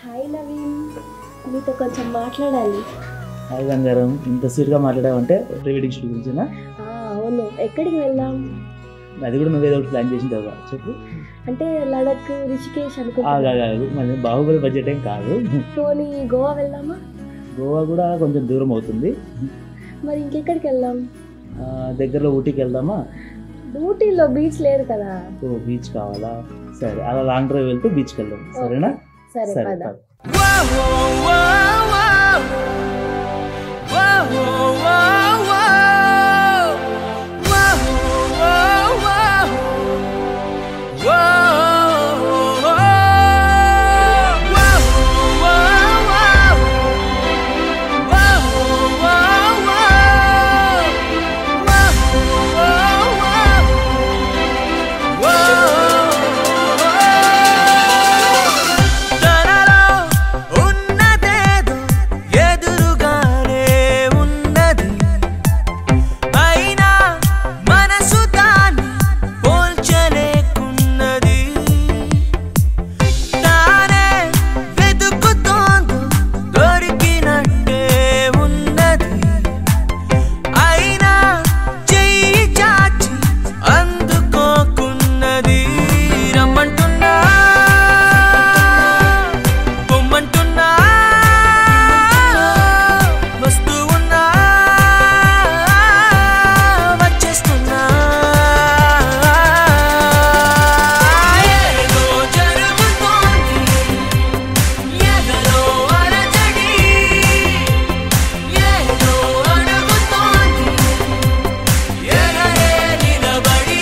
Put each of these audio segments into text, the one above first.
Hi Naveen మీతో కొంచెం మాట్లాడాలి హాయ్ బంగారం ఇంత స్వీట్గా మాట్లాడావంటే ప్రీ వెడ్డింగ్ షూట్ గురించినా ఆ, అవును ఎక్కడికి వెళ్దాం అది కూడా నువ్వు ఏదో ఒకటి ప్లాన్ చేసిన కదా చెప్పు అంటే లడక్ రిషికేష్ ఆగా అనుకుంటున్నా కాదు మన బాహుబలి బడ్జెట్ ఏం కాదు పోనీ గోవా వెళ్దామా గోవా కూడా కొంచెం దూరం అవుతుంది మరి ఇంకెక్కడికి వెళ్దాం ఆ, దగ్గరలో ఊటీకి వెళ్దామా ఊటీలో బీచ్ లేదు కదా ఓ బీచ్ కావాలా సరే అలా లాంగ్ డ్రైవ్ వెళ్తే బీచ్కి వెళ్దాం సరేనా సరే సరే పద పద. తనలో ఉన్నదేదో ఎదురుగానే ఉన్నది అయినా మనసు దాన్ని పోల్చలేకున్నది తానే వెతుకుతోందో దొరికినట్టే ఉన్నది అయినా చెయ్యి చాచి అందుకోకున్నది రమ్మంటున్నా పొమ్మంటున్నా వస్తూ ఉన్నా వచ్చేస్తున్నా ఏదో జరుగుతోంది ఎదలో అలజడి ఏదో అడుగుతోంది ఎగరే నిలబడి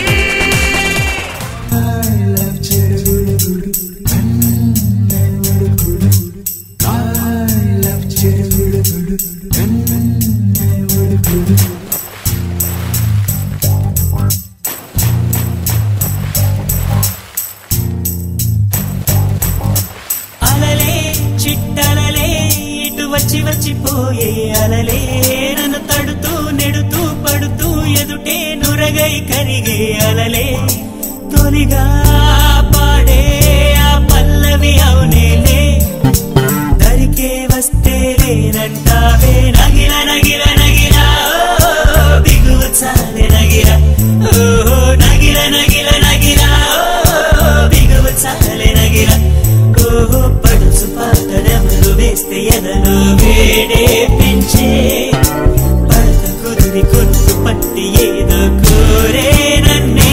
అలలే చిట్టలలే ఇటు వచ్చి వచ్చిపోయే అలలే నన్ను తడుతూ నెడుతూ పడుతూ ఎదుటే నురగై కరిగే అలలే తొలిగా పాడే ఆ పల్లవి అవునేలే దరికే వస్తే లేనంటావే నగిల నగిల నగిల ఓ, బిగువు చాలే నగిల ఓ నగిల నగిల నగిల ఓ, బిగువు చాలే నగిల ఓ పడుచు పాటలెవరు వేస్తే ఎదలో వేడే పెంచే పడత కుదిరి కొనుకు పట్టి ఏదో కోరే నన్నే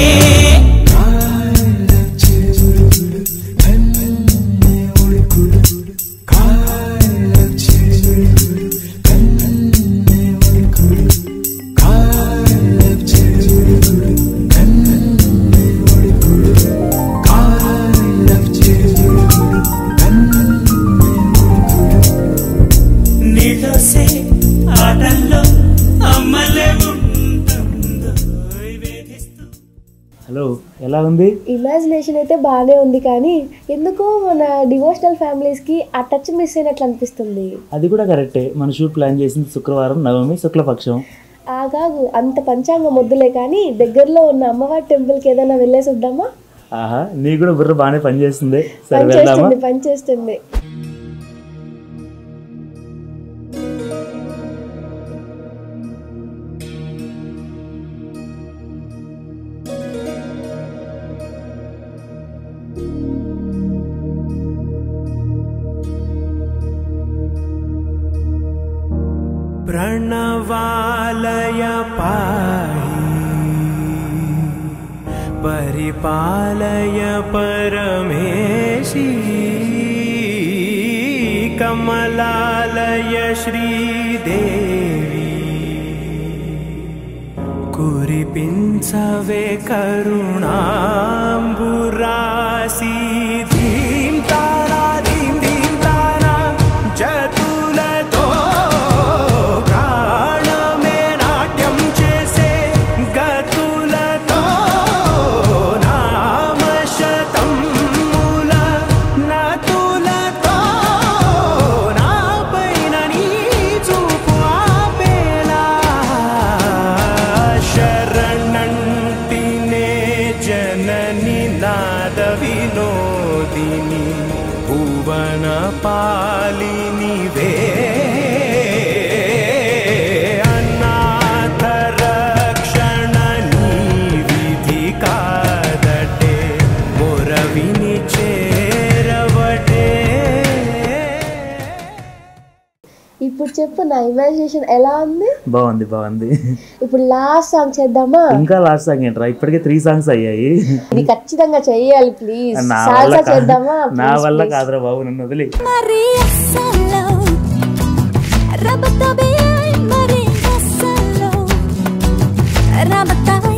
నీలోసే ఆటల్లో అమ్మలే ఉంటుందో వేధిస్తూ హలో ఎలా ఉంది ఇమాజినేషన్ అయితే బాగానే ఉంది కానీ ఎందుకో మన డివోషనల్ ఫ్యామిలీస్కి ఆ టచ్ మిస్ అయినట్లు అనిపిస్తుంది అది కూడా కరెక్టే మన షూట్ ప్లాన్ చేసింది శుక్రవారం నవమి శుక్లపక్షం ఆగాగు అంత పంచాంగం వద్దులే కానీ దగ్గరలో ఉన్న అమ్మవారి టెంపుల్కి ఏదైనా వెళ్ళేసి వద్దామా ఆహా నీ కూడా బుర్ర బాగానే పనిచేస్తుంది సరే వెళ్దామా పనిచేస్తుంది పనిచేస్తుంది प्रणवालय पाहि परिपालय परमेशी कमलालय श्रीदेवी కురిపించవే కరుణాంబురాసి ధీం తారా ధీం ధీం తారా జతులతో ప్రాణమే నాట్యం చేసే గతులతో నామశతం మూల నతులతో నా పైన నీ చూపు ఆపేలా శరణంటినే జనని నాద వినోదిని భువన పాలినివే అనాథ రక్షణ నీ విధి కాదటే మొరవిని చేరవటే ఇప్పుడు చెప్పు నా ఇమాజినేషన్ ఎలా ఉంది బాగుంది బాగుంది ఇప్పుడు లాస్ట్ సాంగ్ చేద్దామా ఇంకా లాస్ట్ సాంగ్ ఏంట్రా ఇప్పటికే త్రీ సాంగ్స్ అయ్యాయి ఇది ఖచ్చితంగా చెయ్యాలి ప్లీజ్ నా వల్ల సాల్సా కా- చేద్దామా నా Please, వల్ల please. కాదురా బాబు నన్ను వదిలి Maria Salo Rabata be Maria Salo Rabata